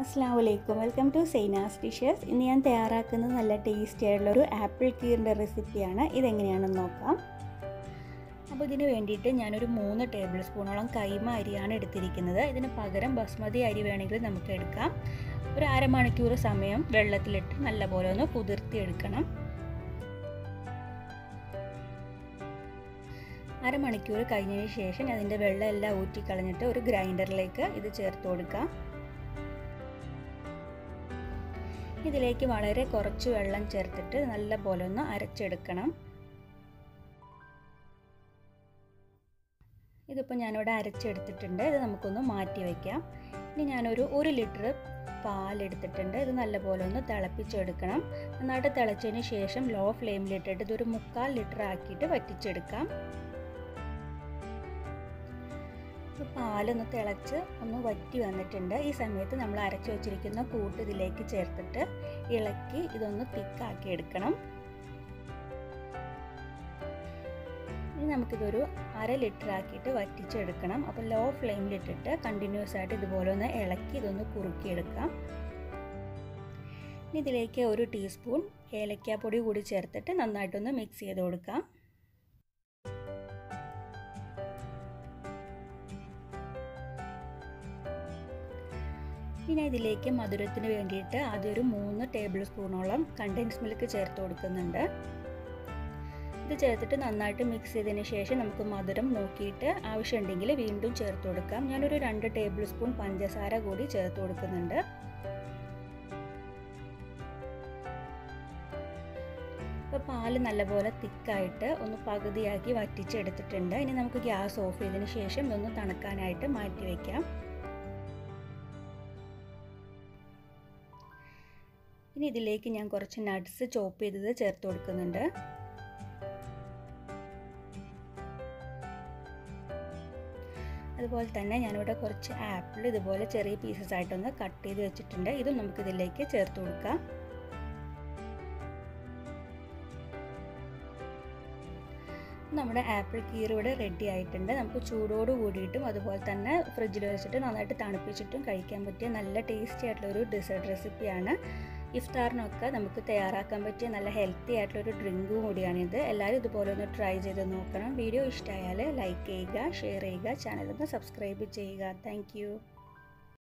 അസ്സാം വലൈക്കും welcome to Sainas dishes ഇന്ന് ഞാൻ തയ്യാറാക്കുന്നത് നല്ല ടേസ്റ്റി ആയിട്ടുള്ള ഒരു ആപ്പിൾ കീറിൻ്റെ റെസിപ്പിയാണ് ഇതെങ്ങനെയാണെന്ന് നോക്കാം അപ്പോൾ ഇതിന് വേണ്ടിയിട്ട് ഞാനൊരു മൂന്ന് ടേബിൾ സ്പൂണോളം കൈമ അരിയാണ് എടുത്തിരിക്കുന്നത് ഇതിന് പകരം ബസ്മതി അരി വേണമെങ്കിൽ നമുക്ക് എടുക്കാം ഒരു അരമണിക്കൂർ സമയം വെള്ളത്തിലിട്ട് നല്ലപോലെ ഒന്ന് കുതിർത്തി എടുക്കണം അരമണിക്കൂർ കഴിഞ്ഞതിന് ശേഷം അതിൻ്റെ വെള്ളം എല്ലാം ഊറ്റിക്കളഞ്ഞിട്ട് ഒരു ഗ്രൈൻഡറിലേക്ക് ഇത് ചേർത്ത് കൊടുക്കാം ഇതിലേക്ക് വളരെ കുറച്ച് വെള്ളം ചേർത്തിട്ട് നല്ല പോലെ ഒന്ന് അരച്ചെടുക്കണം ഇതിപ്പോൾ ഞാനിവിടെ അരച്ചെടുത്തിട്ടുണ്ട് ഇത് നമുക്കൊന്ന് മാറ്റി വയ്ക്കാം ഇനി ഞാനൊരു ഒരു ലിറ്റർ പാലെടുത്തിട്ടുണ്ട് ഇത് നല്ലപോലെ ഒന്ന് തിളപ്പിച്ചെടുക്കണം നന്നായിട്ട് തിളച്ചതിന് ശേഷം ലോ ഫ്ലെയിമിലിട്ടിട്ട് ഇതൊരു മുക്കാൽ ലിറ്റർ ആക്കിയിട്ട് വറ്റിച്ചെടുക്കാം പാലൊന്ന് തിളച്ച് ഒന്ന് വറ്റി വന്നിട്ടുണ്ട് ഈ സമയത്ത് നമ്മൾ അരച്ചു വച്ചിരിക്കുന്ന കൂട്ട് ഇതിലേക്ക് ചേർത്തിട്ട് ഇളക്കി ഇതൊന്ന് തിക്കാക്കി എടുക്കണം ഇനി നമുക്കിതൊരു അര ലിറ്റർ ആക്കിയിട്ട് വറ്റിച്ചെടുക്കണം അപ്പോൾ ലോ ഫ്ലെയിമിലിട്ടിട്ട് കണ്ടിന്യൂസ് ആയിട്ട് ഇതുപോലെ ഒന്ന് ഇളക്കി ഇതൊന്ന് കുറുക്കിയെടുക്കാം ഇനി ഇതിലേക്ക് ഒരു ടീസ്പൂൺ ഏലക്കാപ്പൊടി കൂടി ചേർത്തിട്ട് നന്നായിട്ടൊന്ന് മിക്സ് ചെയ്ത് കൊടുക്കാം പിന്നെ ഇതിലേക്ക് മധുരത്തിന് വേണ്ടിയിട്ട് ആദ്യം ഒരു മൂന്ന് ടേബിൾ സ്പൂണോളം കണ്ടൻസ് മിൽക്ക് ചേർത്ത് കൊടുക്കുന്നുണ്ട് ഇത് ചേർത്തിട്ട് നന്നായിട്ട് മിക്സ് ചെയ്തതിന് ശേഷം നമുക്ക് മധുരം നോക്കിയിട്ട് ആവശ്യമുണ്ടെങ്കിൽ വീണ്ടും ചേർത്ത് കൊടുക്കാം ഞാനൊരു രണ്ട് ടേബിൾ സ്പൂൺ പഞ്ചസാര കൂടി ചേർത്ത് കൊടുക്കുന്നുണ്ട് ഇപ്പോൾ പാല് നല്ലപോലെ തിക്കായിട്ട് ഒന്ന് പകുതിയാക്കി വറ്റിച്ചെടുത്തിട്ടുണ്ട് ഇനി നമുക്ക് ഗ്യാസ് ഓഫ് ചെയ്തതിന് ശേഷം ഇതൊന്ന് തണുക്കാനായിട്ട് മാറ്റി വയ്ക്കാം ഇനി ഇതിലേക്ക് ഞാൻ കുറച്ച് നട്ട്സ് ചോപ്പ് ചെയ്തത് ചേർത്ത് കൊടുക്കുന്നുണ്ട് അതുപോലെ തന്നെ ഞാനിവിടെ കുറച്ച് ആപ്പിൾ ഇതുപോലെ ചെറിയ പീസസ് ആയിട്ടൊന്ന് കട്ട് ചെയ്ത് വെച്ചിട്ടുണ്ട് ഇതും നമുക്കിതിലേക്ക് ചേർത്ത് കൊടുക്കാം നമ്മുടെ ആപ്പിൾ കീർ ഇവിടെ റെഡി ആയിട്ടുണ്ട് നമുക്ക് ചൂടോട് കൂടിയിട്ടും അതുപോലെ തന്നെ ഫ്രിഡ്ജിൽ വെച്ചിട്ട് നന്നായിട്ട് തണുപ്പിച്ചിട്ടും കഴിക്കാൻ പറ്റിയ നല്ല ടേസ്റ്റി ആയിട്ടുള്ള ഒരു ഡെസേർട്ട് റെസിപ്പിയാണ് ഇഫ്താറിനൊക്കെ നമുക്ക് തയ്യാറാക്കാൻ പറ്റിയ നല്ല ഹെൽത്തി ആയിട്ടുള്ള ഒരു ഡ്രിങ്കും കൂടിയാണിത് എല്ലാവരും ഇതുപോലെ ഒന്ന് ട്രൈ ചെയ്ത് നോക്കണം വീഡിയോ ഇഷ്ടമായാൽ ലൈക്ക് ചെയ്യുക ഷെയർ ചെയ്യുക ചാനലൊന്ന് സബ്സ്ക്രൈബ് ചെയ്യുക താങ്ക്